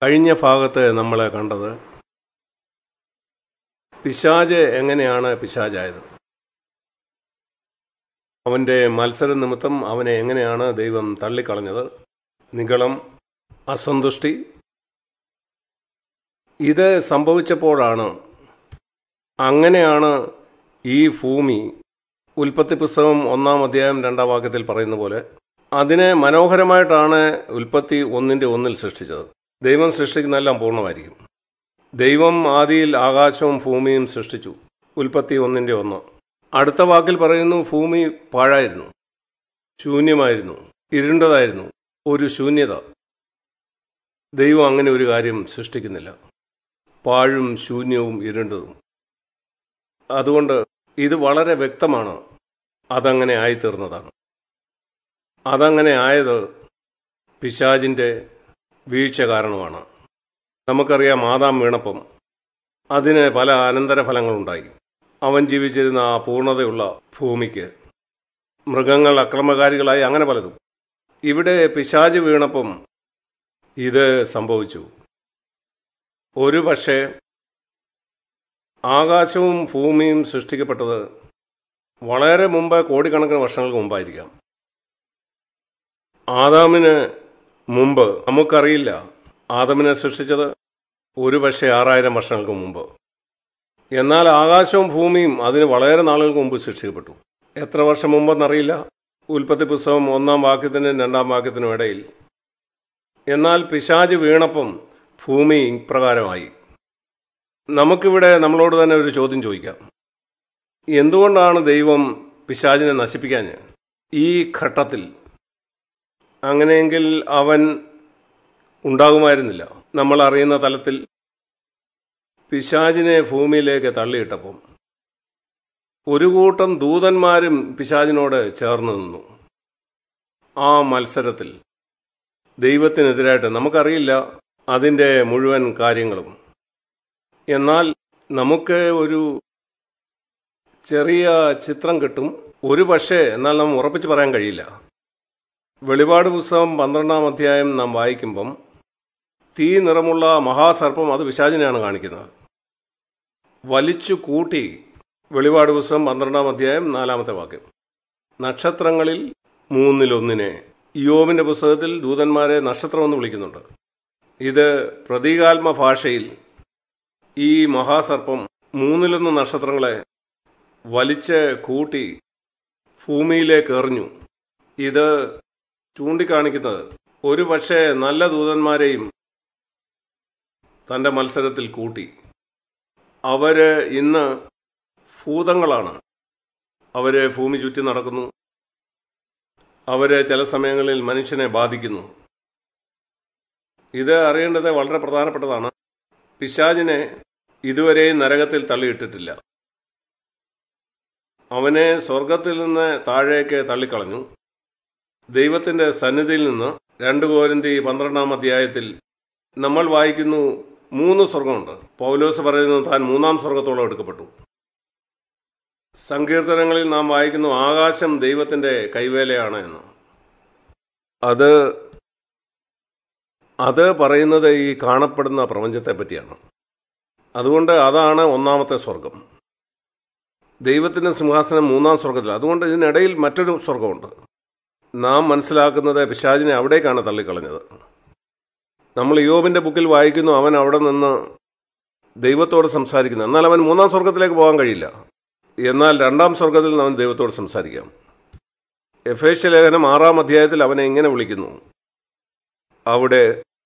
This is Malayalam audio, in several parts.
കഴിഞ്ഞ ഭാഗത്ത് നമ്മൾ കണ്ടത് പിശാജ് എങ്ങനെയാണ് പിശാജായത് അവന്റെ മത്സര നിമിത്തം അവനെ എങ്ങനെയാണ് ദൈവം തള്ളിക്കളഞ്ഞത് നിഗളം അസന്തുഷ്ടി ഇത് സംഭവിച്ചപ്പോഴാണ് അങ്ങനെയാണ് ഈ ഭൂമി ഉൽപ്പത്തി പുസ്തകം ഒന്നാം അധ്യായം രണ്ടാം വാക്യത്തിൽ പറയുന്ന പോലെ അതിനെ മനോഹരമായിട്ടാണ് ഉൽപ്പത്തി ഒന്നിന്റെ ഒന്നിൽ സൃഷ്ടിച്ചത് ദൈവം സൃഷ്ടിക്കുന്നതെല്ലാം പൂർണ്ണമായിരിക്കും ദൈവം ആദിയിൽ ആകാശവും ഭൂമിയും സൃഷ്ടിച്ചു ഉൽപ്പത്തി ഒന്നിന്റെ ഒന്ന് അടുത്ത വാക്കിൽ പറയുന്നു ഭൂമി പാഴായിരുന്നു ശൂന്യമായിരുന്നു ഇരുണ്ടതായിരുന്നു ഒരു ശൂന്യത ദൈവം അങ്ങനെ ഒരു കാര്യം സൃഷ്ടിക്കുന്നില്ല പാഴും ശൂന്യവും ഇരുണ്ടതും അതുകൊണ്ട് ഇത് വളരെ വ്യക്തമാണ് അതങ്ങനെ ആയിത്തീർന്നതാണ് അതങ്ങനെ ആയത് പിശാജിന്റെ വീഴ്ച കാരണമാണ് നമുക്കറിയാം ആദാം വീണപ്പം അതിന് പല അനന്തരഫലങ്ങളുണ്ടായി അവൻ ജീവിച്ചിരുന്ന ആ പൂർണ്ണതയുള്ള ഭൂമിക്ക് മൃഗങ്ങൾ അക്രമകാരികളായി അങ്ങനെ പലതും ഇവിടെ പിശാജ് വീണപ്പം ഇത് സംഭവിച്ചു ഒരു പക്ഷേ ആകാശവും ഭൂമിയും സൃഷ്ടിക്കപ്പെട്ടത് വളരെ മുമ്പ് കോടിക്കണക്കിന് വർഷങ്ങൾക്ക് മുമ്പായിരിക്കാം ആദാമിന് മുമ്പ് നമുക്കറിയില്ല ആദമിനെ സൃഷ്ടിച്ചത് ഒരു പക്ഷേ ആറായിരം വർഷങ്ങൾക്ക് മുമ്പ് എന്നാൽ ആകാശവും ഭൂമിയും അതിന് വളരെ നാളുകൾക്ക് മുമ്പ് സൃഷ്ടിക്കപ്പെട്ടു എത്ര വർഷം മുമ്പെന്നറിയില്ല ഉൽപ്പത്തി പുസ്തകം ഒന്നാം വാക്യത്തിനും രണ്ടാം വാക്യത്തിനും ഇടയിൽ എന്നാൽ പിശാജ് വീണപ്പം ഭൂമി ഇപ്രകാരമായി നമുക്കിവിടെ നമ്മളോട് തന്നെ ഒരു ചോദ്യം ചോദിക്കാം എന്തുകൊണ്ടാണ് ദൈവം പിശാജിനെ നശിപ്പിക്കാൻ ഈ ഘട്ടത്തിൽ അങ്ങനെയെങ്കിൽ അവൻ ഉണ്ടാകുമായിരുന്നില്ല നമ്മൾ അറിയുന്ന തലത്തിൽ പിശാജിനെ ഭൂമിയിലേക്ക് തള്ളിയിട്ടപ്പം ഒരു കൂട്ടം ദൂതന്മാരും പിശാജിനോട് ചേർന്ന് നിന്നു ആ മത്സരത്തിൽ ദൈവത്തിനെതിരായിട്ട് നമുക്കറിയില്ല അതിൻ്റെ മുഴുവൻ കാര്യങ്ങളും എന്നാൽ നമുക്ക് ഒരു ചെറിയ ചിത്രം കിട്ടും ഒരു പക്ഷേ എന്നാൽ നാം ഉറപ്പിച്ച് പറയാൻ കഴിയില്ല വെളിപാട് പുസ്തകം പന്ത്രണ്ടാം അധ്യായം നാം വായിക്കുമ്പം തീ നിറമുള്ള മഹാസർപ്പം അത് വിശാചിനെയാണ് കാണിക്കുന്നത് വലിച്ചു കൂട്ടി വെളിപാട് പുസ്തകം പന്ത്രണ്ടാം അധ്യായം നാലാമത്തെ വാക്യം നക്ഷത്രങ്ങളിൽ മൂന്നിലൊന്നിനെ യോവിന്റെ പുസ്തകത്തിൽ ദൂതന്മാരെ നക്ഷത്രമെന്ന് വിളിക്കുന്നുണ്ട് ഇത് പ്രതീകാത്മ ഭാഷയിൽ ഈ മഹാസർപ്പം മൂന്നിലൊന്ന് നക്ഷത്രങ്ങളെ വലിച്ച് കൂട്ടി ഭൂമിയിലേക്ക് എറിഞ്ഞു ഇത് ചൂണ്ടിക്കാണിക്കുന്നത് ഒരു പക്ഷേ നല്ല ദൂതന്മാരെയും തന്റെ മത്സരത്തിൽ കൂട്ടി അവര് ഇന്ന് ഭൂതങ്ങളാണ് അവര് ഭൂമി ചുറ്റി നടക്കുന്നു അവര് ചില സമയങ്ങളിൽ മനുഷ്യനെ ബാധിക്കുന്നു ഇത് അറിയേണ്ടത് വളരെ പ്രധാനപ്പെട്ടതാണ് പിശാജിനെ ഇതുവരെയും നരകത്തിൽ തള്ളിയിട്ടിട്ടില്ല അവനെ സ്വർഗത്തിൽ നിന്ന് താഴേക്ക് തള്ളിക്കളഞ്ഞു ദൈവത്തിന്റെ സന്നിധിയിൽ നിന്ന് രണ്ട് കോരിന്തി പന്ത്രണ്ടാം അധ്യായത്തിൽ നമ്മൾ വായിക്കുന്നു മൂന്ന് സ്വർഗമുണ്ട് പൗലോസ് പറയുന്നു താൻ മൂന്നാം സ്വർഗത്തോളം എടുക്കപ്പെട്ടു സങ്കീർത്തനങ്ങളിൽ നാം വായിക്കുന്നു ആകാശം ദൈവത്തിന്റെ കൈവേലയാണ് എന്ന് അത് അത് പറയുന്നത് ഈ കാണപ്പെടുന്ന പ്രപഞ്ചത്തെ പറ്റിയാണ് അതുകൊണ്ട് അതാണ് ഒന്നാമത്തെ സ്വർഗം ദൈവത്തിന്റെ സിംഹാസനം മൂന്നാം സ്വർഗത്തിൽ അതുകൊണ്ട് ഇതിനിടയിൽ മറ്റൊരു സ്വർഗമുണ്ട് നാം മനസ്സിലാക്കുന്നത് പിശാചിനെ അവിടേക്കാണ് തള്ളിക്കളഞ്ഞത് നമ്മൾ യോബിന്റെ ബുക്കിൽ വായിക്കുന്നു അവൻ അവിടെ നിന്ന് ദൈവത്തോട് സംസാരിക്കുന്നു എന്നാൽ അവൻ മൂന്നാം സ്വർഗത്തിലേക്ക് പോകാൻ കഴിയില്ല എന്നാൽ രണ്ടാം സ്വർഗത്തിൽ അവൻ ദൈവത്തോട് സംസാരിക്കാം എഫേഷ്യ ലേഖനം ആറാം അധ്യായത്തിൽ അവനെ ഇങ്ങനെ വിളിക്കുന്നു അവിടെ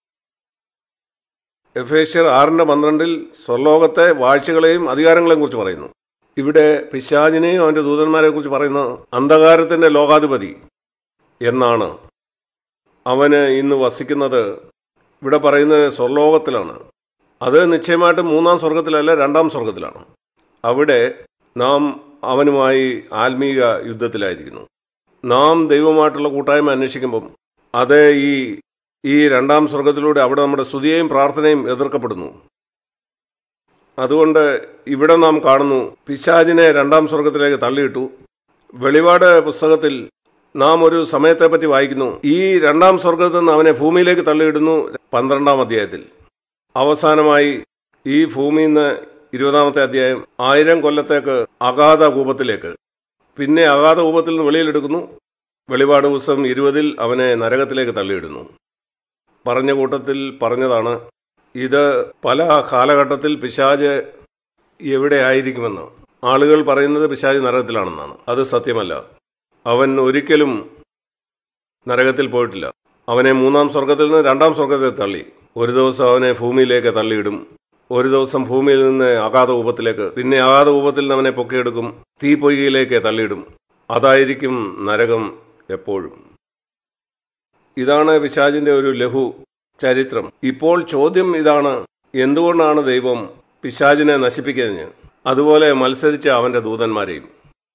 എഫേഷ്യർ ആറിന്റെ പന്ത്രണ്ടിൽ സ്വർലോകത്തെ വാഴ്ചകളെയും അധികാരങ്ങളെയും കുറിച്ച് പറയുന്നു ഇവിടെ പിശാചിനെയും അവന്റെ ദൂതന്മാരെ കുറിച്ച് പറയുന്ന അന്ധകാരത്തിന്റെ ലോകാധിപതി എന്നാണ് അവന് ഇന്ന് വസിക്കുന്നത് ഇവിടെ പറയുന്നത് സ്വർലോകത്തിലാണ് അത് നിശ്ചയമായിട്ടും മൂന്നാം സ്വർഗത്തിലല്ല രണ്ടാം സ്വർഗത്തിലാണ് അവിടെ നാം അവനുമായി ആത്മീക യുദ്ധത്തിലായിരിക്കുന്നു നാം ദൈവമായിട്ടുള്ള കൂട്ടായ്മ അന്വേഷിക്കുമ്പം അത് ഈ ഈ രണ്ടാം സ്വർഗത്തിലൂടെ അവിടെ നമ്മുടെ സ്തുതിയെയും പ്രാർത്ഥനയും എതിർക്കപ്പെടുന്നു അതുകൊണ്ട് ഇവിടെ നാം കാണുന്നു പിശാജിനെ രണ്ടാം സ്വർഗത്തിലേക്ക് തള്ളിയിട്ടു വെളിപാട് പുസ്തകത്തിൽ നാം ഒരു സമയത്തെ പറ്റി വായിക്കുന്നു ഈ രണ്ടാം സ്വർഗത്തിൽ നിന്ന് അവനെ ഭൂമിയിലേക്ക് തള്ളിയിടുന്നു പന്ത്രണ്ടാം അധ്യായത്തിൽ അവസാനമായി ഈ ഭൂമിയിൽ നിന്ന് ഇരുപതാമത്തെ അധ്യായം ആയിരം കൊല്ലത്തേക്ക് അഗാധ കൂപത്തിലേക്ക് പിന്നെ അഗാധ കൂപത്തിൽ നിന്ന് വെളിയിലെടുക്കുന്നു വെളിപാട് ദിവസം ഇരുപതിൽ അവനെ നരകത്തിലേക്ക് തള്ളിയിടുന്നു പറഞ്ഞ കൂട്ടത്തിൽ പറഞ്ഞതാണ് ഇത് പല കാലഘട്ടത്തിൽ പിശാജ് എവിടെ ആയിരിക്കുമെന്ന് ആളുകൾ പറയുന്നത് പിശാജ് നരകത്തിലാണെന്നാണ് അത് സത്യമല്ല അവൻ ഒരിക്കലും നരകത്തിൽ പോയിട്ടില്ല അവനെ മൂന്നാം സ്വർഗത്തിൽ നിന്ന് രണ്ടാം സ്വർഗത്തിൽ തള്ളി ഒരു ദിവസം അവനെ ഭൂമിയിലേക്ക് തള്ളിയിടും ഒരു ദിവസം ഭൂമിയിൽ നിന്ന് അഗാധ ഊപത്തിലേക്ക് പിന്നെ അഗാധ ഊപത്തിൽ നിന്ന് അവനെ പൊക്കിയെടുക്കും തീ പൊയ്കയിലേക്ക് തള്ളിയിടും അതായിരിക്കും നരകം എപ്പോഴും ഇതാണ് പിശാജിന്റെ ഒരു ലഘു ചരിത്രം ഇപ്പോൾ ചോദ്യം ഇതാണ് എന്തുകൊണ്ടാണ് ദൈവം പിശാജിനെ നശിപ്പിക്കുന്നതിന് അതുപോലെ മത്സരിച്ച അവന്റെ ദൂതന്മാരെയും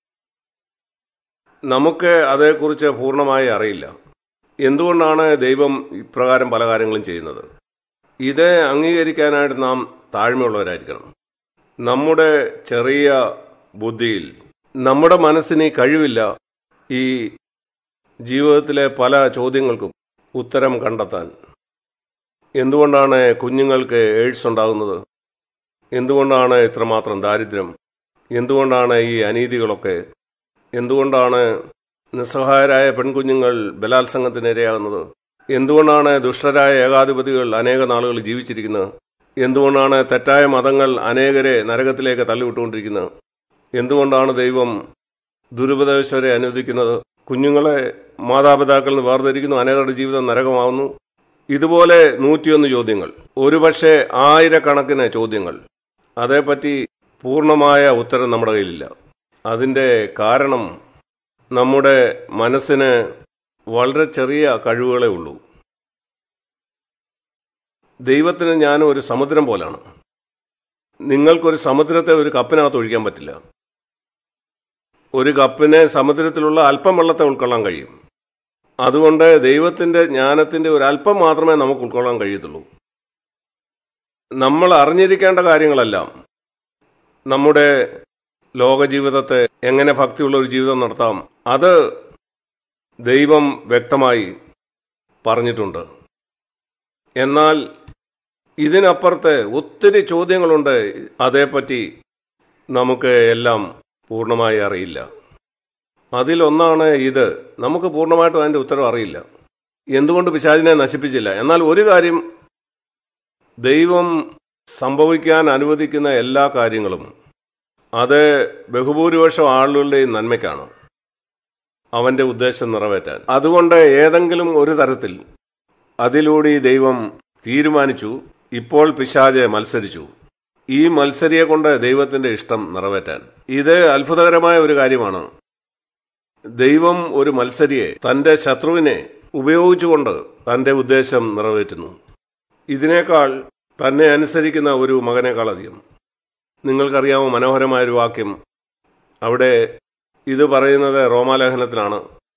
നമുക്ക് അതേക്കുറിച്ച് പൂർണ്ണമായി അറിയില്ല എന്തുകൊണ്ടാണ് ദൈവം ഇപ്രകാരം പല കാര്യങ്ങളും ചെയ്യുന്നത് ഇത് അംഗീകരിക്കാനായിട്ട് നാം താഴ്മയുള്ളവരായിരിക്കണം നമ്മുടെ ചെറിയ ബുദ്ധിയിൽ നമ്മുടെ മനസ്സിന് ഈ കഴിവില്ല ഈ ജീവിതത്തിലെ പല ചോദ്യങ്ങൾക്കും ഉത്തരം കണ്ടെത്താൻ എന്തുകൊണ്ടാണ് കുഞ്ഞുങ്ങൾക്ക് എയ്ഡ്സ് ഉണ്ടാകുന്നത് എന്തുകൊണ്ടാണ് ഇത്രമാത്രം ദാരിദ്ര്യം എന്തുകൊണ്ടാണ് ഈ അനീതികളൊക്കെ എന്തുകൊണ്ടാണ് നിസ്സഹായരായ പെൺകുഞ്ഞുങ്ങൾ ബലാത്സംഗത്തിനിരയാകുന്നത് എന്തുകൊണ്ടാണ് ദുഷ്ടരായ ഏകാധിപതികൾ അനേക നാളുകൾ ജീവിച്ചിരിക്കുന്നത് എന്തുകൊണ്ടാണ് തെറ്റായ മതങ്ങൾ അനേകരെ നരകത്തിലേക്ക് തള്ളിവിട്ടുകൊണ്ടിരിക്കുന്നത് എന്തുകൊണ്ടാണ് ദൈവം ദുരുപദേശവരെ അനുവദിക്കുന്നത് കുഞ്ഞുങ്ങളെ മാതാപിതാക്കളിൽ നിന്ന് വേർതിരിക്കുന്നു അനേകരുടെ ജീവിതം നരകമാവുന്നു ഇതുപോലെ നൂറ്റിയൊന്ന് ചോദ്യങ്ങൾ ഒരുപക്ഷെ ആയിരക്കണക്കിന് ചോദ്യങ്ങൾ അതേപ്പറ്റി പൂർണ്ണമായ ഉത്തരം നമ്മുടെ കയ്യിലില്ല അതിന്റെ കാരണം നമ്മുടെ മനസ്സിന് വളരെ ചെറിയ കഴിവുകളേ ഉള്ളൂ ദൈവത്തിന് ഞാൻ ഒരു സമുദ്രം പോലാണ് നിങ്ങൾക്കൊരു സമുദ്രത്തെ ഒരു കപ്പിനകത്ത് ഒഴിക്കാൻ പറ്റില്ല ഒരു കപ്പിനെ സമുദ്രത്തിലുള്ള അല്പം വെള്ളത്തെ ഉൾക്കൊള്ളാൻ കഴിയും അതുകൊണ്ട് ദൈവത്തിന്റെ ജ്ഞാനത്തിന്റെ ഒരു അല്പം മാത്രമേ നമുക്ക് ഉൾക്കൊള്ളാൻ കഴിയത്തുള്ളൂ നമ്മൾ അറിഞ്ഞിരിക്കേണ്ട കാര്യങ്ങളെല്ലാം നമ്മുടെ ലോകജീവിതത്തെ എങ്ങനെ ഭക്തിയുള്ള ഒരു ജീവിതം നടത്താം അത് ദൈവം വ്യക്തമായി പറഞ്ഞിട്ടുണ്ട് എന്നാൽ ഇതിനപ്പുറത്ത് ഒത്തിരി ചോദ്യങ്ങളുണ്ട് അതേപ്പറ്റി നമുക്ക് എല്ലാം പൂർണ്ണമായി അറിയില്ല അതിലൊന്നാണ് ഇത് നമുക്ക് പൂർണ്ണമായിട്ടും അതിന്റെ ഉത്തരവ് അറിയില്ല എന്തുകൊണ്ട് പിശാചിനെ നശിപ്പിച്ചില്ല എന്നാൽ ഒരു കാര്യം ദൈവം സംഭവിക്കാൻ അനുവദിക്കുന്ന എല്ലാ കാര്യങ്ങളും അത് ബഹുഭൂരിപക്ഷം ആളുകളുടെയും നന്മയ്ക്കാണ് അവന്റെ ഉദ്ദേശം നിറവേറ്റാൻ അതുകൊണ്ട് ഏതെങ്കിലും ഒരു തരത്തിൽ അതിലൂടെ ദൈവം തീരുമാനിച്ചു ഇപ്പോൾ പിശാജെ മത്സരിച്ചു ഈ മത്സരിയെ കൊണ്ട് ദൈവത്തിന്റെ ഇഷ്ടം നിറവേറ്റാൻ ഇത് അത്ഭുതകരമായ ഒരു കാര്യമാണ് ദൈവം ഒരു മത്സരിയെ തന്റെ ശത്രുവിനെ ഉപയോഗിച്ചുകൊണ്ട് തന്റെ ഉദ്ദേശം നിറവേറ്റുന്നു ഇതിനേക്കാൾ തന്നെ അനുസരിക്കുന്ന ഒരു മകനേക്കാൾ അധികം നിങ്ങൾക്കറിയാമോ മനോഹരമായ ഒരു വാക്യം അവിടെ ഇത് പറയുന്നത് റോമാലേഖനത്തിലാണ്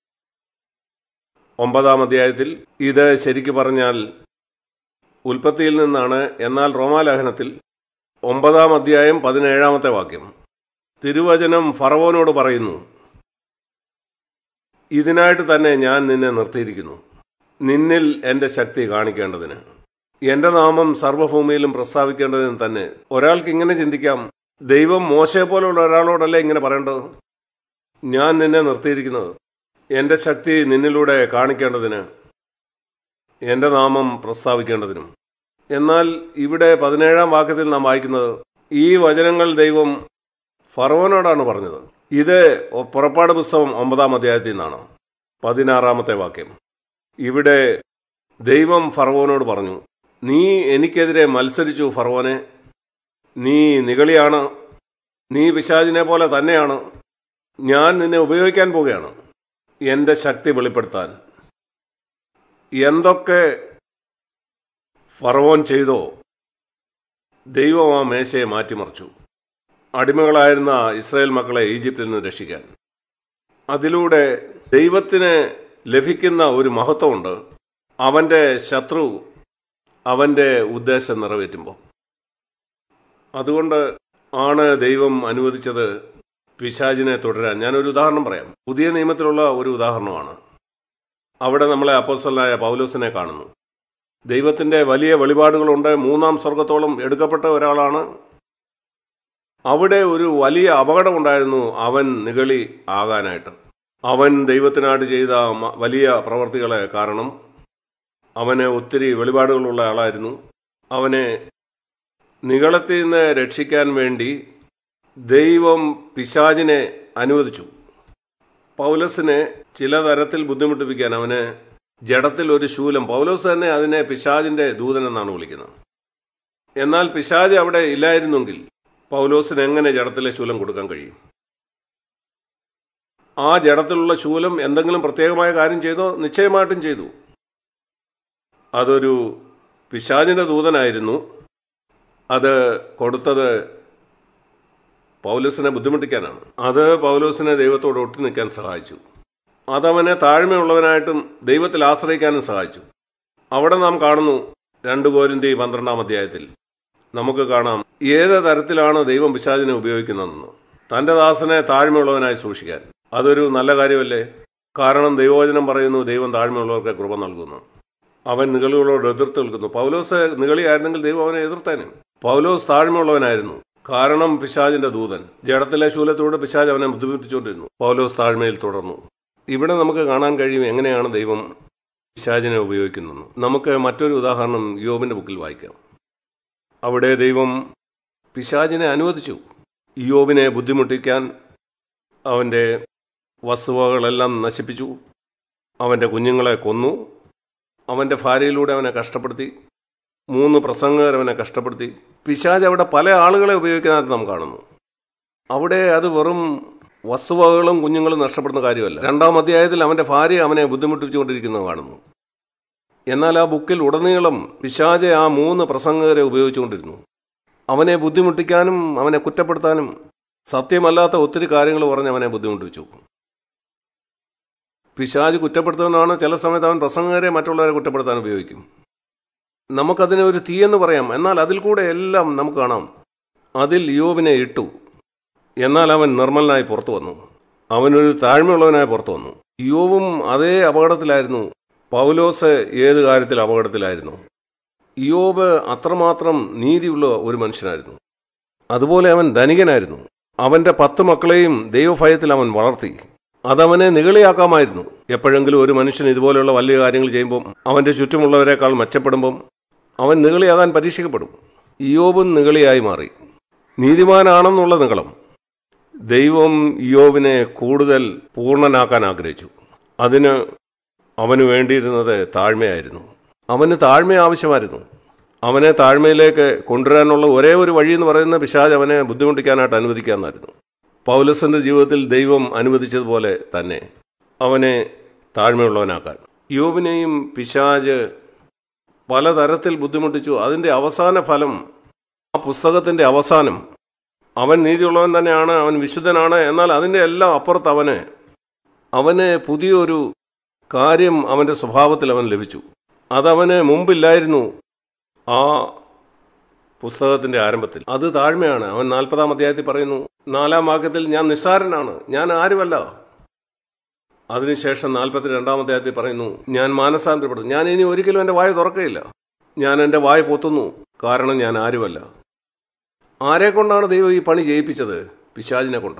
ഒമ്പതാം അധ്യായത്തിൽ ഇത് ശരിക്കു പറഞ്ഞാൽ ഉൽപ്പത്തിയിൽ നിന്നാണ് എന്നാൽ റോമാലേഖനത്തിൽ ഒമ്പതാം അധ്യായം പതിനേഴാമത്തെ വാക്യം തിരുവചനം ഫറവോനോട് പറയുന്നു ഇതിനായിട്ട് തന്നെ ഞാൻ നിന്നെ നിർത്തിയിരിക്കുന്നു നിന്നിൽ എന്റെ ശക്തി കാണിക്കേണ്ടതിന് എന്റെ നാമം സർവ്വഭൂമിയിലും പ്രസ്താവിക്കേണ്ടതിന് തന്നെ ഒരാൾക്ക് ഇങ്ങനെ ചിന്തിക്കാം ദൈവം മോശയെ പോലുള്ള ഒരാളോടല്ലേ ഇങ്ങനെ പറയേണ്ടത് ഞാൻ നിന്നെ നിർത്തിയിരിക്കുന്നത് എന്റെ ശക്തി നിന്നിലൂടെ കാണിക്കേണ്ടതിന് എന്റെ നാമം പ്രസ്താവിക്കേണ്ടതിനും എന്നാൽ ഇവിടെ പതിനേഴാം വാക്യത്തിൽ നാം വായിക്കുന്നത് ഈ വചനങ്ങൾ ദൈവം ഫറവോനോടാണ് പറഞ്ഞത് ഇത് പുറപ്പാട് പുസ്തകം ഒമ്പതാം അധ്യായത്തിൽ നിന്നാണ് പതിനാറാമത്തെ വാക്യം ഇവിടെ ദൈവം ഫറവോനോട് പറഞ്ഞു നീ എനിക്കെതിരെ മത്സരിച്ചു ഫറവോനെ നീ നികളിയാണ് നീ പിശാചിനെ പോലെ തന്നെയാണ് ഞാൻ നിന്നെ ഉപയോഗിക്കാൻ പോവുകയാണ് എന്റെ ശക്തി വെളിപ്പെടുത്താൻ എന്തൊക്കെ ഫറവോൻ ചെയ്തോ ദൈവം ആ മേശയെ മാറ്റിമറിച്ചു അടിമകളായിരുന്ന ഇസ്രായേൽ മക്കളെ ഈജിപ്തിൽ നിന്ന് രക്ഷിക്കാൻ അതിലൂടെ ദൈവത്തിന് ലഭിക്കുന്ന ഒരു മഹത്വമുണ്ട് അവന്റെ ശത്രു അവന്റെ ഉദ്ദേശം നിറവേറ്റുമ്പോൾ അതുകൊണ്ട് ആണ് ദൈവം അനുവദിച്ചത് പിശാചിനെ തുടരാൻ ഞാനൊരു ഉദാഹരണം പറയാം പുതിയ നിയമത്തിലുള്ള ഒരു ഉദാഹരണമാണ് അവിടെ നമ്മളെ അപ്പോസ്റ്റലായ പൗലോസിനെ കാണുന്നു ദൈവത്തിന്റെ വലിയ വെളിപാടുകളുണ്ട് മൂന്നാം സ്വർഗത്തോളം എടുക്കപ്പെട്ട ഒരാളാണ് അവിടെ ഒരു വലിയ അപകടമുണ്ടായിരുന്നു അവൻ നിഗളി ആകാനായിട്ട് അവൻ ദൈവത്തിനായിട്ട് ചെയ്ത മ- വലിയ പ്രവർത്തികളെ കാരണം അവന് ഒത്തിരി വെളിപാടുകളുള്ള ആളായിരുന്നു അവനെ നികളത്തിൽ നിന്ന് രക്ഷിക്കാൻ വേണ്ടി ദൈവം പിശാചിനെ അനുവദിച്ചു പൗലസിനെ ചില തരത്തിൽ ബുദ്ധിമുട്ടിപ്പിക്കാൻ അവന് ജഡത്തിൽ ഒരു ശൂലം പൗലോസ് തന്നെ അതിനെ പിശാജിന്റെ ദൂതൻ എന്നാണ് വിളിക്കുന്നത് എന്നാൽ പിശാജ് അവിടെ ഇല്ലായിരുന്നെങ്കിൽ പൗലോസിന് എങ്ങനെ ജഡത്തിലെ ശൂലം കൊടുക്കാൻ കഴിയും ആ ജഡത്തിലുള്ള ശൂലം എന്തെങ്കിലും പ്രത്യേകമായ കാര്യം ചെയ്തോ നിശ്ചയമായിട്ടും ചെയ്തു അതൊരു പിശാജിന്റെ ദൂതനായിരുന്നു അത് കൊടുത്തത് പൗലോസിനെ ബുദ്ധിമുട്ടിക്കാനാണ് അത് പൗലോസിനെ ദൈവത്തോട് ഒട്ടി നിൽക്കാൻ സഹായിച്ചു അതവനെ താഴ്മയുള്ളവനായിട്ടും ദൈവത്തിൽ ആശ്രയിക്കാനും സഹായിച്ചു അവിടെ നാം കാണുന്നു രണ്ട് കോരിന്തി പന്ത്രണ്ടാം അധ്യായത്തിൽ നമുക്ക് കാണാം ഏത് തരത്തിലാണ് ദൈവം പിശാചിനെ ഉപയോഗിക്കുന്നതെന്ന് തന്റെ ദാസനെ താഴ്മയുള്ളവനായി സൂക്ഷിക്കാൻ അതൊരു നല്ല കാര്യമല്ലേ കാരണം ദൈവവചനം പറയുന്നു ദൈവം താഴ്മയുള്ളവർക്ക് കൃപ നൽകുന്നു അവൻ നിഗളികളോട് എതിർത്ത് നിൽക്കുന്നു പൗലോസ് നിഗളിയായിരുന്നെങ്കിൽ ദൈവം അവനെ എതിർത്തേനെ പൗലോസ് താഴ്മയുള്ളവനായിരുന്നു കാരണം പിശാജിന്റെ ദൂതൻ ജഡത്തിലെ ശൂലത്തോട് പിശാജ് അവനെ ബുദ്ധിമുട്ടിച്ചുകൊണ്ടിരുന്നു പൗലോസ് താഴ്മയിൽ തുടർന്നു ഇവിടെ നമുക്ക് കാണാൻ കഴിയും എങ്ങനെയാണ് ദൈവം പിശാചിനെ ഉപയോഗിക്കുന്നത് നമുക്ക് മറ്റൊരു ഉദാഹരണം യോബിന്റെ ബുക്കിൽ വായിക്കാം അവിടെ ദൈവം പിശാചിനെ അനുവദിച്ചു യോബിനെ ബുദ്ധിമുട്ടിക്കാൻ അവന്റെ വസ്തുവകളെല്ലാം നശിപ്പിച്ചു അവന്റെ കുഞ്ഞുങ്ങളെ കൊന്നു അവന്റെ ഭാര്യയിലൂടെ അവനെ കഷ്ടപ്പെടുത്തി മൂന്ന് പ്രസംഗകർ അവനെ കഷ്ടപ്പെടുത്തി പിശാജ് അവിടെ പല ആളുകളെ ഉപയോഗിക്കുന്നതായിട്ട് നാം കാണുന്നു അവിടെ അത് വെറും വസ്തുവകകളും കുഞ്ഞുങ്ങളും നഷ്ടപ്പെടുന്ന കാര്യമല്ല രണ്ടാം അധ്യായത്തിൽ അവന്റെ ഭാര്യ അവനെ ബുദ്ധിമുട്ടിച്ചുകൊണ്ടിരിക്കുന്നത് കാണുന്നു എന്നാൽ ആ ബുക്കിൽ ഉടനീളം പിശാജെ ആ മൂന്ന് പ്രസംഗകരെ ഉപയോഗിച്ചുകൊണ്ടിരുന്നു അവനെ ബുദ്ധിമുട്ടിക്കാനും അവനെ കുറ്റപ്പെടുത്താനും സത്യമല്ലാത്ത ഒത്തിരി കാര്യങ്ങൾ പറഞ്ഞ് അവനെ ബുദ്ധിമുട്ടിച്ചു പിശാജ് കുറ്റപ്പെടുത്തുന്നതാണ് ചില സമയത്ത് അവൻ പ്രസംഗകരെ മറ്റുള്ളവരെ കുറ്റപ്പെടുത്താൻ ഉപയോഗിക്കും നമുക്കതിനെ ഒരു തീയെന്ന് പറയാം എന്നാൽ അതിൽ കൂടെ എല്ലാം നമുക്ക് കാണാം അതിൽ യോബിനെ ഇട്ടു എന്നാൽ അവൻ നിർമ്മലനായി പുറത്തു വന്നു അവനൊരു താഴ്മയുള്ളവനായി പുറത്തു വന്നു യോബും അതേ അപകടത്തിലായിരുന്നു പൗലോസ് ഏത് കാര്യത്തിൽ അപകടത്തിലായിരുന്നു യോബ് അത്രമാത്രം നീതിയുള്ള ഒരു മനുഷ്യനായിരുന്നു അതുപോലെ അവൻ ധനികനായിരുന്നു അവന്റെ പത്ത് മക്കളെയും ദൈവഭയത്തിൽ അവൻ വളർത്തി അതവനെ നിഗളിയാക്കാമായിരുന്നു എപ്പോഴെങ്കിലും ഒരു മനുഷ്യൻ ഇതുപോലെയുള്ള വലിയ കാര്യങ്ങൾ ചെയ്യുമ്പോൾ അവന്റെ ചുറ്റുമുള്ളവരെക്കാൾ മെച്ചപ്പെടുമ്പം അവൻ നിഗളിയാകാൻ പരീക്ഷിക്കപ്പെടും ഇയോബും നിഗളിയായി മാറി നീതിമാനാണെന്നുള്ള നിഗളം ദൈവം ഇയോബിനെ കൂടുതൽ പൂർണ്ണനാക്കാൻ ആഗ്രഹിച്ചു അതിന് അവന് വേണ്ടിയിരുന്നത് താഴ്മയായിരുന്നു അവന് താഴ്മ ആവശ്യമായിരുന്നു അവനെ താഴ്മയിലേക്ക് കൊണ്ടുവരാനുള്ള ഒരേ ഒരു വഴി എന്ന് പറയുന്ന പിശാജ് അവനെ ബുദ്ധിമുട്ടിക്കാനായിട്ട് അനുവദിക്കാമെന്നായിരുന്നു പൗലസിന്റെ ജീവിതത്തിൽ ദൈവം അനുവദിച്ചതുപോലെ തന്നെ അവനെ താഴ്മയുള്ളവനാക്കാൻ യോബിനെയും പിശാജ് പലതരത്തിൽ ബുദ്ധിമുട്ടിച്ചു അതിന്റെ അവസാന ഫലം ആ പുസ്തകത്തിന്റെ അവസാനം അവൻ നീതിയുള്ളവൻ തന്നെയാണ് അവൻ വിശുദ്ധനാണ് എന്നാൽ അതിന്റെ എല്ലാം അപ്പുറത്ത് അവന് അവന് പുതിയൊരു കാര്യം അവന്റെ സ്വഭാവത്തിൽ അവൻ ലഭിച്ചു അതവന് മുമ്പില്ലായിരുന്നു ആ പുസ്തകത്തിന്റെ ആരംഭത്തിൽ അത് താഴ്മയാണ് അവൻ നാൽപ്പതാം അധ്യായത്തിൽ പറയുന്നു നാലാം വാക്യത്തിൽ ഞാൻ നിസ്സാരനാണ് ഞാൻ ആരുമല്ല അതിനുശേഷം നാൽപ്പത്തി രണ്ടാം അധ്യായത്തിൽ പറയുന്നു ഞാൻ മാനസാന്തരപ്പെടുന്നു ഞാൻ ഇനി ഒരിക്കലും എന്റെ വായ തുറക്കയില്ല ഞാൻ എന്റെ വായ പൊത്തുന്നു കാരണം ഞാൻ ആരുമല്ല ആരെ കൊണ്ടാണ് ദൈവം ഈ പണി ചെയ്യിപ്പിച്ചത് പിശാചിനെ കൊണ്ട്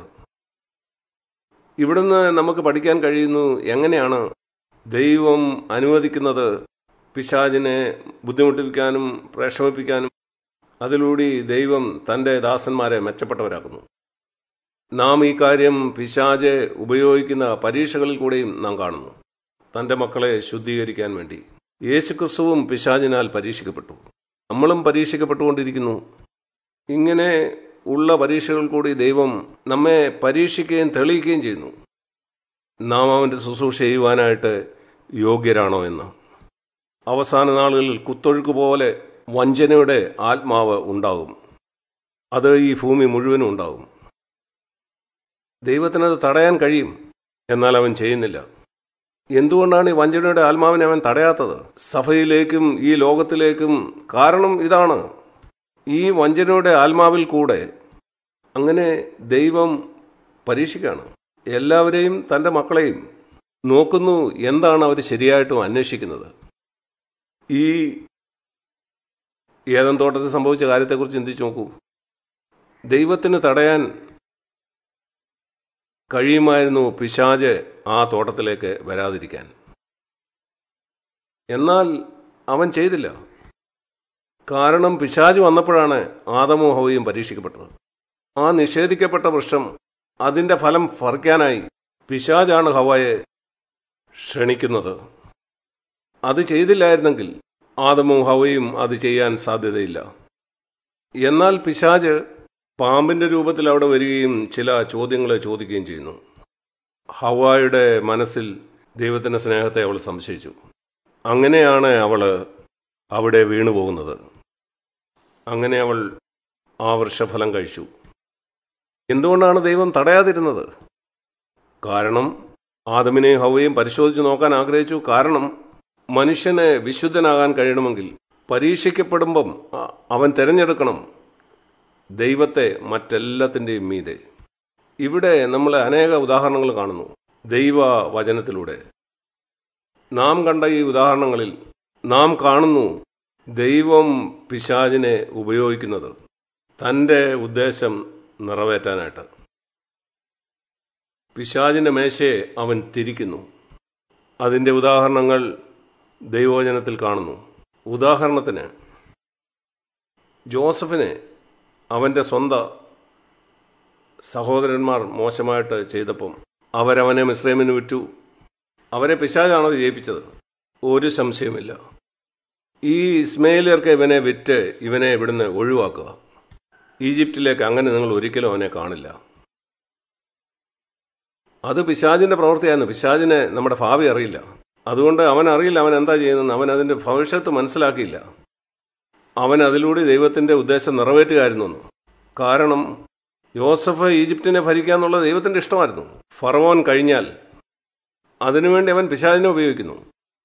ഇവിടുന്ന് നമുക്ക് പഠിക്കാൻ കഴിയുന്നു എങ്ങനെയാണ് ദൈവം അനുവദിക്കുന്നത് പിശാചിനെ ബുദ്ധിമുട്ടിപ്പിക്കാനും പ്രേക്ഷമിപ്പിക്കാനും അതിലൂടെ ദൈവം തന്റെ ദാസന്മാരെ മെച്ചപ്പെട്ടവരാക്കുന്നു നാം ഈ കാര്യം പിശാചെ ഉപയോഗിക്കുന്ന പരീക്ഷകളിൽ കൂടെയും നാം കാണുന്നു തന്റെ മക്കളെ ശുദ്ധീകരിക്കാൻ വേണ്ടി യേശുക്രിസ്തുവും പിശാചിനാൽ പരീക്ഷിക്കപ്പെട്ടു നമ്മളും പരീക്ഷിക്കപ്പെട്ടുകൊണ്ടിരിക്കുന്നു ഇങ്ങനെ ഉള്ള പരീക്ഷകൾ കൂടി ദൈവം നമ്മെ പരീക്ഷിക്കുകയും തെളിയിക്കുകയും ചെയ്യുന്നു നാം അവന്റെ ശുശ്രൂഷ ചെയ്യുവാനായിട്ട് യോഗ്യരാണോ എന്ന് അവസാന നാളുകളിൽ കുത്തൊഴുക്ക് പോലെ വഞ്ചനയുടെ ആത്മാവ് ഉണ്ടാകും അത് ഈ ഭൂമി മുഴുവനും ഉണ്ടാകും ദൈവത്തിനത് തടയാൻ കഴിയും എന്നാൽ അവൻ ചെയ്യുന്നില്ല എന്തുകൊണ്ടാണ് ഈ വഞ്ചനയുടെ ആത്മാവിനെ അവൻ തടയാത്തത് സഭയിലേക്കും ഈ ലോകത്തിലേക്കും കാരണം ഇതാണ് ഈ വഞ്ചനയുടെ ആത്മാവിൽ കൂടെ അങ്ങനെ ദൈവം പരീക്ഷിക്കാണ് എല്ലാവരെയും തൻ്റെ മക്കളെയും നോക്കുന്നു എന്താണ് അവർ ശരിയായിട്ടും അന്വേഷിക്കുന്നത് ഈ ഏതൻ തോട്ടത്തിൽ സംഭവിച്ച കാര്യത്തെക്കുറിച്ച് ചിന്തിച്ചു നോക്കൂ ദൈവത്തിന് തടയാൻ കഴിയുമായിരുന്നു പിശാജ് ആ തോട്ടത്തിലേക്ക് വരാതിരിക്കാൻ എന്നാൽ അവൻ ചെയ്തില്ല കാരണം പിശാജ് വന്നപ്പോഴാണ് ആദമോ ഹവയും പരീക്ഷിക്കപ്പെട്ടത് ആ നിഷേധിക്കപ്പെട്ട വൃക്ഷം അതിന്റെ ഫലം ഫറിക്കാനായി പിശാജാണ് ഹവയെ ക്ഷണിക്കുന്നത് അത് ചെയ്തില്ലായിരുന്നെങ്കിൽ ആദമും ഹവയും അത് ചെയ്യാൻ സാധ്യതയില്ല എന്നാൽ പിശാജ് പാമ്പിന്റെ രൂപത്തിൽ അവിടെ വരികയും ചില ചോദ്യങ്ങൾ ചോദിക്കുകയും ചെയ്യുന്നു ഹവായുടെ മനസ്സിൽ ദൈവത്തിന്റെ സ്നേഹത്തെ അവൾ സംശയിച്ചു അങ്ങനെയാണ് അവൾ അവിടെ വീണുപോകുന്നത് അങ്ങനെ അവൾ ആ വൃക്ഷഫലം കഴിച്ചു എന്തുകൊണ്ടാണ് ദൈവം തടയാതിരുന്നത് കാരണം ആദമിനെയും ഹവയും പരിശോധിച്ച് നോക്കാൻ ആഗ്രഹിച്ചു കാരണം മനുഷ്യന് വിശുദ്ധനാകാൻ കഴിയണമെങ്കിൽ പരീക്ഷിക്കപ്പെടുമ്പം അ- അവൻ തിരഞ്ഞെടുക്കണം ദൈവത്തെ മറ്റെല്ലാത്തിൻ്റെയും മീതെ ഇവിടെ നമ്മൾ അനേക ഉദാഹരണങ്ങൾ കാണുന്നു ദൈവ വചനത്തിലൂടെ നാം കണ്ട ഈ ഉദാഹരണങ്ങളിൽ നാം കാണുന്നു ദൈവം പിശാചിനെ ഉപയോഗിക്കുന്നത് തൻ്റെ ഉദ്ദേശം നിറവേറ്റാനായിട്ട് പിശാചിന്റെ മേശയെ അവൻ തിരിക്കുന്നു അതിൻ്റെ ഉദാഹരണങ്ങൾ ദൈവവചനത്തിൽ കാണുന്നു ഉദാഹരണത്തിന് ജോസഫിനെ അവൻ്റെ സ്വന്ത സഹോദരന്മാർ മോശമായിട്ട് ചെയ്തപ്പം അവരവനെ മിശ്രമിന് വിറ്റു അവരെ പിശാചാണത് ജയിപ്പിച്ചത് ഒരു സംശയമില്ല ഈ ഇസ്മയിലിയർക്ക് ഇവനെ വിറ്റ് ഇവനെ ഇവിടുന്ന് ഒഴിവാക്കുക ഈജിപ്തിലേക്ക് അങ്ങനെ നിങ്ങൾ ഒരിക്കലും അവനെ കാണില്ല അത് പിശാജിന്റെ പ്രവൃത്തിയായിരുന്നു പിശാജിനെ നമ്മുടെ ഭാവി അറിയില്ല അതുകൊണ്ട് അവൻ അറിയില്ല അവൻ എന്താ ചെയ്യുന്നത് അവൻ അതിന്റെ ഭവിഷ്യത്ത് മനസ്സിലാക്കിയില്ല അവൻ അതിലൂടെ ദൈവത്തിന്റെ ഉദ്ദേശം നിറവേറ്റുകയായിരുന്നു എന്ന്. കാരണം യോസഫ് ഈജിപ്തിനെ ഭരിക്കുക എന്നുള്ളത് ദൈവത്തിന്റെ ഇഷ്ടമായിരുന്നു ഫറവോൻ കഴിഞ്ഞാൽ അതിനുവേണ്ടി അവൻ പിശാചിനെ ഉപയോഗിക്കുന്നു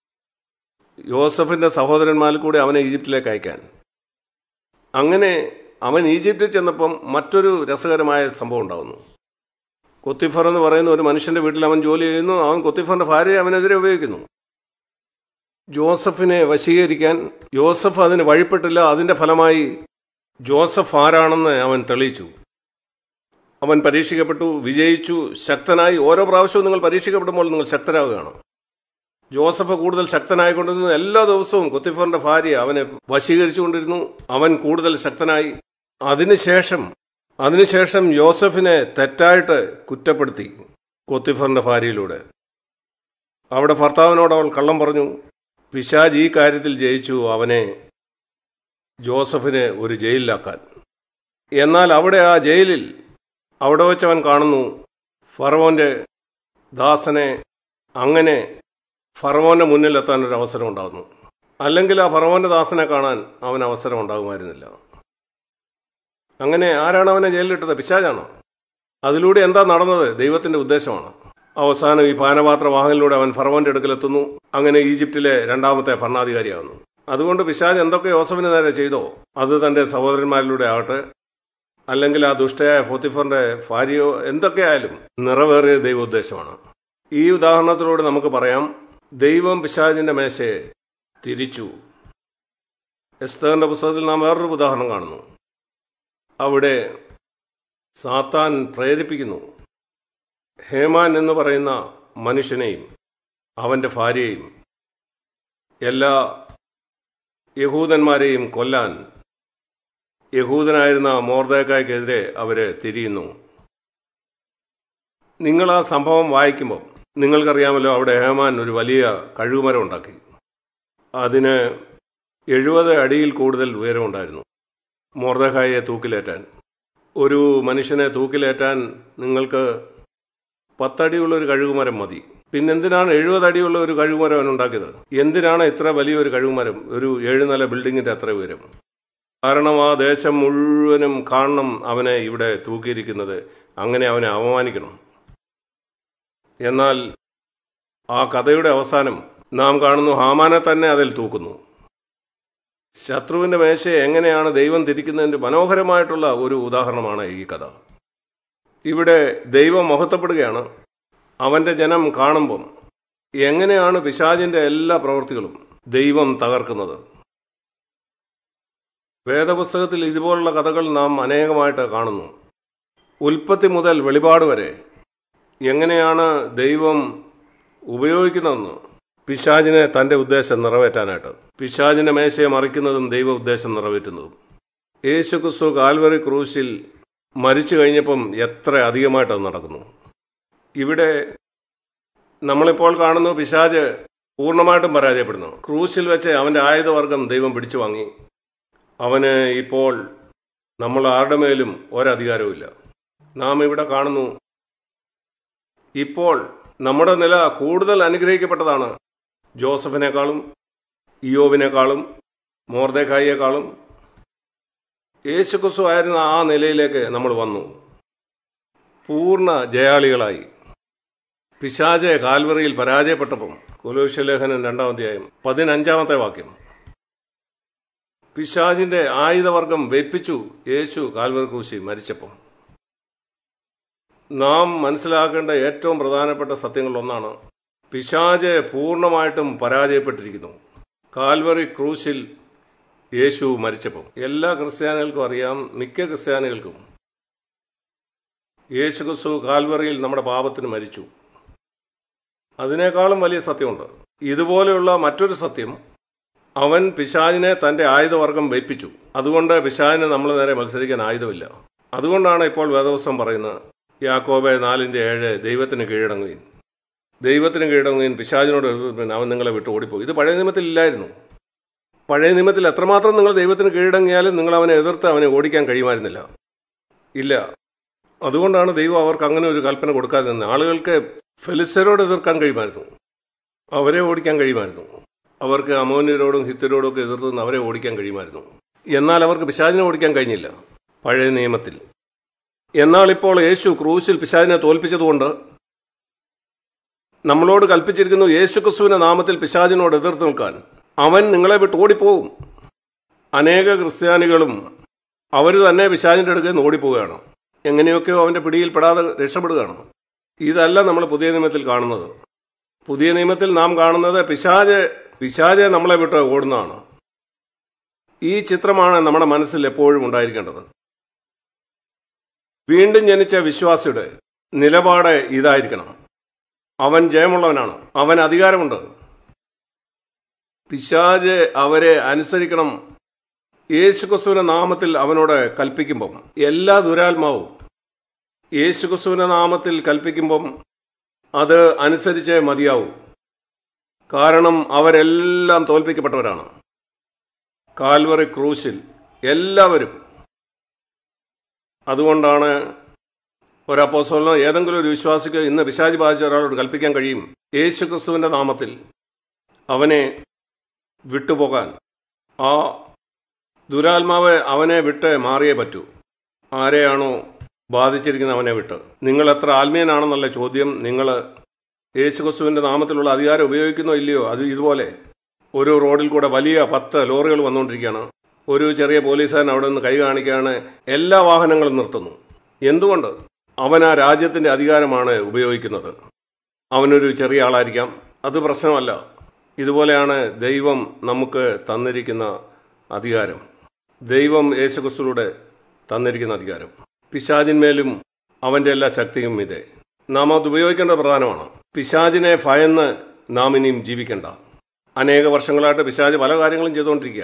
യോസഫിന്റെ സഹോദരന്മാരിൽ കൂടി അവനെ ഈജിപ്തിലേക്ക് അയക്കാൻ അങ്ങനെ അവൻ ഈജിപ്തിൽ ചെന്നപ്പം മറ്റൊരു രസകരമായ സംഭവം ഉണ്ടാകുന്നു കൊത്തിഫർ എന്ന് പറയുന്ന ഒരു മനുഷ്യന്റെ വീട്ടിൽ അവൻ ജോലി ചെയ്യുന്നു അവൻ കൊത്തിഫറിന്റെ ഭാര്യയെ അവനെതിരെ ഉപയോഗിക്കുന്നു ജോസഫിനെ വശീകരിക്കാൻ യോസഫ് അതിന് വഴിപ്പെട്ടില്ല അതിന്റെ ഫലമായി ജോസഫ് ആരാണെന്ന് അവൻ തെളിയിച്ചു അവൻ പരീക്ഷിക്കപ്പെട്ടു വിജയിച്ചു ശക്തനായി ഓരോ പ്രാവശ്യവും നിങ്ങൾ പരീക്ഷിക്കപ്പെടുമ്പോൾ നിങ്ങൾ ശക്തരാവുകയാണ് ജോസഫ് കൂടുതൽ ശക്തനായിക്കൊണ്ടിരുന്നു എല്ലാ ദിവസവും കൊത്തിഫറിന്റെ ഭാര്യ അവനെ വശീകരിച്ചുകൊണ്ടിരുന്നു അവൻ കൂടുതൽ ശക്തനായി അതിനുശേഷം അതിനുശേഷം യോസഫിനെ തെറ്റായിട്ട് കുറ്റപ്പെടുത്തി കൊത്തിഫറിന്റെ ഭാര്യയിലൂടെ അവിടെ ഭർത്താവിനോട് അവൾ കള്ളം പറഞ്ഞു പിശാജ് ഈ കാര്യത്തിൽ ജയിച്ചു അവനെ ജോസഫിനെ ഒരു ജയിലിലാക്കാൻ എന്നാൽ അവിടെ ആ ജയിലിൽ അവിടെ വെച്ച് അവൻ കാണുന്നു ഫറവോന്റെ ദാസനെ അങ്ങനെ ഫറവോന്റെ മുന്നിലെത്താൻ ഒരു അവസരം ഉണ്ടാകുന്നു അല്ലെങ്കിൽ ആ ഫറവോന്റെ ദാസനെ കാണാൻ അവന് അവസരം ഉണ്ടാകുമായിരുന്നില്ല അങ്ങനെ ആരാണ് അവനെ ജയിലിലിട്ടത് പിശാചാണോ അതിലൂടെ എന്താ നടന്നത് ദൈവത്തിന്റെ ഉദ്ദേശമാണ് അവസാനം ഈ പാനപാത്ര വാഹനിലൂടെ അവൻ ഫറവോന്റെ അടുക്കലെത്തുന്നു അങ്ങനെ ഈജിപ്തിലെ രണ്ടാമത്തെ ഭരണാധികാരിയാകുന്നു അതുകൊണ്ട് പിശാജ് എന്തൊക്കെ യോസഫിന് നേരെ ചെയ്തോ അത് തന്റെ സഹോദരന്മാരിലൂടെ ആവട്ടെ അല്ലെങ്കിൽ ആ ദുഷ്ടയായ ഫോത്തിഫറിന്റെ ഭാര്യയോ എന്തൊക്കെയായാലും നിറവേറിയ ദൈവോദ്ദേശമാണ് ഈ ഉദാഹരണത്തിലൂടെ നമുക്ക് പറയാം ദൈവം പിശാജിന്റെ മേശയെ തിരിച്ചു എസ്തറിന്റെ പുസ്തകത്തിൽ നാം വേറൊരു ഉദാഹരണം കാണുന്നു അവിടെ സാത്താൻ പ്രേരിപ്പിക്കുന്നു ഹേമാൻ എന്ന് പറയുന്ന മനുഷ്യനെയും അവന്റെ ഭാര്യയെയും എല്ലാ യഹൂദന്മാരെയും കൊല്ലാൻ യഹൂദനായിരുന്ന മോർദേക്കായ്ക്കെതിരെ അവര് തിരിയുന്നു നിങ്ങൾ ആ സംഭവം വായിക്കുമ്പോൾ നിങ്ങൾക്കറിയാമല്ലോ അവിടെ ഹേമാൻ ഒരു വലിയ കഴുകുമരം ഉണ്ടാക്കി അതിന് എഴുപത് അടിയിൽ കൂടുതൽ ഉയരമുണ്ടായിരുന്നു മോർദഹായെ തൂക്കിലേറ്റാൻ ഒരു മനുഷ്യനെ തൂക്കിലേറ്റാൻ നിങ്ങൾക്ക് പത്തടിയുള്ള ഒരു കഴുകുമരം മതി പിന്നെന്തിനാണ് എഴുപത് അടിയുള്ള ഒരു കഴുകുമരം അവൻ ഉണ്ടാക്കിയത് എന്തിനാണ് ഇത്ര വലിയൊരു കഴുകുമരം ഒരു ഏഴുനില ബിൽഡിങ്ങിന്റെ അത്ര ഉയരം കാരണം ആ ദേശം മുഴുവനും കാണണം അവനെ ഇവിടെ തൂക്കിയിരിക്കുന്നത് അങ്ങനെ അവനെ അവമാനിക്കണം എന്നാൽ ആ കഥയുടെ അവസാനം നാം കാണുന്നു ഹാമാനെ തന്നെ അതിൽ തൂക്കുന്നു ശത്രുവിന്റെ മേശയെ എങ്ങനെയാണ് ദൈവം തിരിക്കുന്നതിന്റെ മനോഹരമായിട്ടുള്ള ഒരു ഉദാഹരണമാണ് ഈ കഥ ഇവിടെ ദൈവം മഹത്വപ്പെടുകയാണ് അവന്റെ ജനം കാണുമ്പം എങ്ങനെയാണ് പിശാചിന്റെ എല്ലാ പ്രവൃത്തികളും ദൈവം തകർക്കുന്നത് വേദപുസ്തകത്തിൽ ഇതുപോലുള്ള കഥകൾ നാം അനേകമായിട്ട് കാണുന്നു ഉൽപ്പത്തി മുതൽ വെളിപാട് വരെ എങ്ങനെയാണ് ദൈവം ഉപയോഗിക്കുന്നതെന്ന് പിശാചിനെ തന്റെ ഉദ്ദേശം നിറവേറ്റാനായിട്ട് പിശാചിന്റെ മേശയെ മറിക്കുന്നതും ദൈവ ഉദ്ദേശം നിറവേറ്റുന്നതും യേശു ക്രിസ്തു കാൽവറി ക്രൂശിൽ മരിച്ചു കഴിഞ്ഞപ്പം എത്ര അധികമായിട്ട് അത് നടക്കുന്നു ഇവിടെ നമ്മളിപ്പോൾ കാണുന്നു പിശാജ് പൂർണ്ണമായിട്ടും പരാജയപ്പെടുന്നു ക്രൂശിൽ വെച്ച് അവന്റെ ആയുധവർഗം ദൈവം പിടിച്ചു വാങ്ങി അവന് ഇപ്പോൾ നമ്മൾ ആരുടെ മേലും ഒരധികാരവുമില്ല നാം ഇവിടെ കാണുന്നു ഇപ്പോൾ നമ്മുടെ നില കൂടുതൽ അനുഗ്രഹിക്കപ്പെട്ടതാണ് ജോസഫിനേക്കാളും ഇയോബിനേക്കാളും മോർദേക്കായിയേക്കാളും യേശുക്രിസ്തു ആയിരുന്ന ആ നിലയിലേക്ക് നമ്മൾ വന്നു പൂർണ്ണ ജയാളികളായി പിശാചെ കാൽവറിയിൽ പരാജയപ്പെട്ടപ്പം കുലോശലേഖനം രണ്ടാം അധ്യായം പതിനഞ്ചാമത്തെ വാക്യം പിശാചിന്റെ ആയുധവർഗം വെപ്പിച്ചു യേശു കാൽവറി ക്രൂശി മരിച്ചപ്പം നാം മനസ്സിലാക്കേണ്ട ഏറ്റവും പ്രധാനപ്പെട്ട സത്യങ്ങളിലൊന്നാണ് പിശാചെ പൂർണ്ണമായിട്ടും പരാജയപ്പെട്ടിരിക്കുന്നു കാൽവറി ക്രൂശിൽ യേശു മരിച്ചപ്പോൾ എല്ലാ ക്രിസ്ത്യാനികൾക്കും അറിയാം മിക്ക ക്രിസ്ത്യാനികൾക്കും യേശു ക്രിസ്തു കാൽവറിയിൽ നമ്മുടെ പാപത്തിന് മരിച്ചു അതിനേക്കാളും വലിയ സത്യമുണ്ട് ഇതുപോലെയുള്ള മറ്റൊരു സത്യം അവൻ പിശാചിനെ തന്റെ ആയുധവർഗം വെപ്പിച്ചു അതുകൊണ്ട് പിശാചിന് നമ്മൾ നേരെ മത്സരിക്കാൻ ആയുധമില്ല അതുകൊണ്ടാണ് ഇപ്പോൾ വേദവസ്വം പറയുന്നത് യാക്കോബെ നാലിന്റെ ഏഴ് ദൈവത്തിന് കീഴടങ്ങുകയും ദൈവത്തിന് കീഴടങ്ങുകയും പിശാചിനോട് എതിർപ്പിൻ അവൻ നിങ്ങളെ വിട്ട് ഓടിപ്പോയി ഇത് പഴയ നിയമത്തിൽ ഇല്ലായിരുന്നു പഴയ നിയമത്തിൽ എത്രമാത്രം നിങ്ങൾ ദൈവത്തിന് കീഴടങ്ങിയാലും നിങ്ങൾ അവനെ എതിർത്ത് അവനെ ഓടിക്കാൻ കഴിയുമായിരുന്നില്ല ഇല്ല അതുകൊണ്ടാണ് ദൈവം അവർക്ക് അങ്ങനെ ഒരു കൽപ്പന കൊടുക്കാതെ നിന്ന് ആളുകൾക്ക് ഫെലിസരോട് എതിർക്കാൻ കഴിയുമായിരുന്നു അവരെ ഓടിക്കാൻ കഴിയുമായിരുന്നു അവർക്ക് അമോന്യരോടും ഹിത്തരോടും ഒക്കെ എതിർത്ത് നിന്ന് അവരെ ഓടിക്കാൻ കഴിയുമായിരുന്നു എന്നാൽ അവർക്ക് പിശാചിനെ ഓടിക്കാൻ കഴിഞ്ഞില്ല പഴയ നിയമത്തിൽ എന്നാൽ ഇപ്പോൾ യേശു ക്രൂശിൽ പിശാചിനെ തോൽപ്പിച്ചതുകൊണ്ട് നമ്മളോട് കൽപ്പിച്ചിരിക്കുന്നു യേശു ക്രിസ്തുവിന്റെ നാമത്തിൽ പിശാചിനോട് എതിർത്ത് നിൽക്കാൻ അവൻ നിങ്ങളെ വിട്ട് ഓടിപ്പോവും അനേക ക്രിസ്ത്യാനികളും അവർ തന്നെ പിശാചിന്റെ അടുക്കൽ നിന്ന് ഓടിപ്പോവുകയാണ് എങ്ങനെയൊക്കെയോ അവന്റെ പിടിയിൽ പെടാതെ രക്ഷപ്പെടുകയാണ് ഇതല്ല നമ്മൾ പുതിയ നിയമത്തിൽ കാണുന്നത് പുതിയ നിയമത്തിൽ നാം കാണുന്നത് പിശാജ് പിശാജെ നമ്മളെ വിട്ട് ഓടുന്നതാണ് ഈ ചിത്രമാണ് നമ്മുടെ മനസ്സിൽ എപ്പോഴും ഉണ്ടായിരിക്കേണ്ടത് വീണ്ടും ജനിച്ച വിശ്വാസിയുടെ നിലപാട് ഇതായിരിക്കണം അവൻ ജയമുള്ളവനാണ് അവൻ അധികാരമുണ്ട് പിശാജ് അവരെ അനുസരിക്കണം യേശുക്രിസ്തുവിന്റെ നാമത്തിൽ അവനോട് കൽപ്പിക്കുമ്പം എല്ലാ ദുരാത്മാവും യേശുക്രിസ്തുവിന്റെ നാമത്തിൽ കൽപ്പിക്കുമ്പം അത് അനുസരിച്ചേ മതിയാവൂ കാരണം അവരെല്ലാം തോൽപ്പിക്കപ്പെട്ടവരാണ് കാൽവറി ക്രൂശിൽ എല്ലാവരും അതുകൊണ്ടാണ് ഒരപ്പോസോളിനോ ഏതെങ്കിലും ഒരു വിശ്വാസിക്ക് ഇന്ന് പിശാചി ബാധിച്ച ഒരാളോട് കൽപ്പിക്കാൻ കഴിയും യേശു ക്രിസ്തുവിന്റെ നാമത്തിൽ അവനെ വിട്ടുപോകാൻ ആ ദുരാത്മാവ് അവനെ വിട്ട് മാറിയേ പറ്റൂ ആരെയാണോ ബാധിച്ചിരിക്കുന്ന അവനെ വിട്ട് നിങ്ങൾ എത്ര ആത്മീയനാണെന്നുള്ള ചോദ്യം നിങ്ങൾ യേശുക്രിസ്തുവിന്റെ നാമത്തിലുള്ള അധികാരം ഉപയോഗിക്കുന്നോ ഇല്ലയോ അത് ഇതുപോലെ ഒരു റോഡിൽ കൂടെ വലിയ പത്ത് ലോറികൾ വന്നുകൊണ്ടിരിക്കുകയാണ് ഒരു ചെറിയ പോലീസുകാരൻ അവിടെ നിന്ന് കൈ കാണിക്കുകയാണ് എല്ലാ വാഹനങ്ങളും നിർത്തുന്നു എന്തുകൊണ്ട് അവൻ ആ രാജ്യത്തിന്റെ അധികാരമാണ് ഉപയോഗിക്കുന്നത് അവനൊരു ചെറിയ ആളായിരിക്കാം അത് പ്രശ്നമല്ല ഇതുപോലെയാണ് ദൈവം നമുക്ക് തന്നിരിക്കുന്ന അധികാരം ദൈവം യേശുക്രിസ്തുവിടെ തന്നിരിക്കുന്ന അധികാരം പിശാചിന്മേലും അവന്റെ എല്ലാ ശക്തിയും ഇതേ നാം അത് ഉപയോഗിക്കേണ്ടത് പ്രധാനമാണ് പിശാചിനെ ഭയന്ന് നാം ഇനിയും ജീവിക്കണ്ട അനേക വർഷങ്ങളായിട്ട് പിശാജ് പല കാര്യങ്ങളും ചെയ്തുകൊണ്ടിരിക്കുക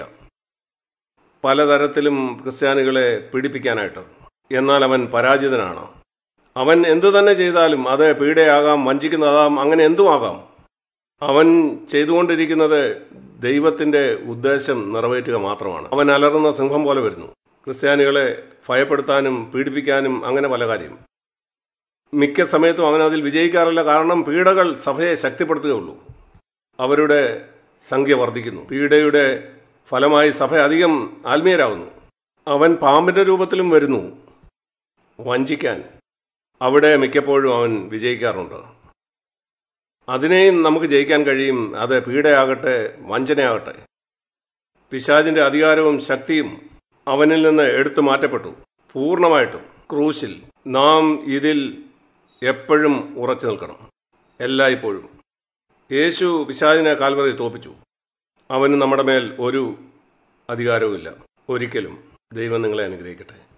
പലതരത്തിലും ക്രിസ്ത്യാനികളെ പീഡിപ്പിക്കാനായിട്ട് എന്നാൽ അവൻ പരാജിതനാണ് അവൻ എന്തു തന്നെ ചെയ്താലും അത് പീഡയാകാം വഞ്ചിക്കുന്നതാകാം അങ്ങനെ എന്തുമാകാം അവൻ ചെയ്തുകൊണ്ടിരിക്കുന്നത് ദൈവത്തിന്റെ ഉദ്ദേശം നിറവേറ്റുക മാത്രമാണ് അവൻ അലറുന്ന സിംഹം പോലെ വരുന്നു ക്രിസ്ത്യാനികളെ ഭയപ്പെടുത്താനും പീഡിപ്പിക്കാനും അങ്ങനെ പല കാര്യം മിക്ക സമയത്തും അവൻ അതിൽ വിജയിക്കാറില്ല കാരണം പീഡകൾ സഭയെ ശക്തിപ്പെടുത്തുകയുള്ളൂ അവരുടെ സംഖ്യ വർദ്ധിക്കുന്നു പീഡയുടെ ഫലമായി സഭ അധികം ആത്മീയരാകുന്നു അവൻ പാമ്പിന്റെ രൂപത്തിലും വരുന്നു വഞ്ചിക്കാൻ അവിടെ മിക്കപ്പോഴും അവൻ വിജയിക്കാറുണ്ട് അതിനെയും നമുക്ക് ജയിക്കാൻ കഴിയും അത് പീഡയാകട്ടെ വഞ്ചനയാകട്ടെ പിശാചിന്റെ അധികാരവും ശക്തിയും അവനിൽ നിന്ന് എടുത്തു മാറ്റപ്പെട്ടു പൂർണ്ണമായിട്ടും ക്രൂശിൽ നാം ഇതിൽ എപ്പോഴും ഉറച്ചു നിൽക്കണം എല്ലായ്പ്പോഴും യേശു പിശാചിനെ കാൽവറിൽ തോപ്പിച്ചു അവന് നമ്മുടെ മേൽ ഒരു അധികാരവുമില്ല ഒരിക്കലും ദൈവം നിങ്ങളെ അനുഗ്രഹിക്കട്ടെ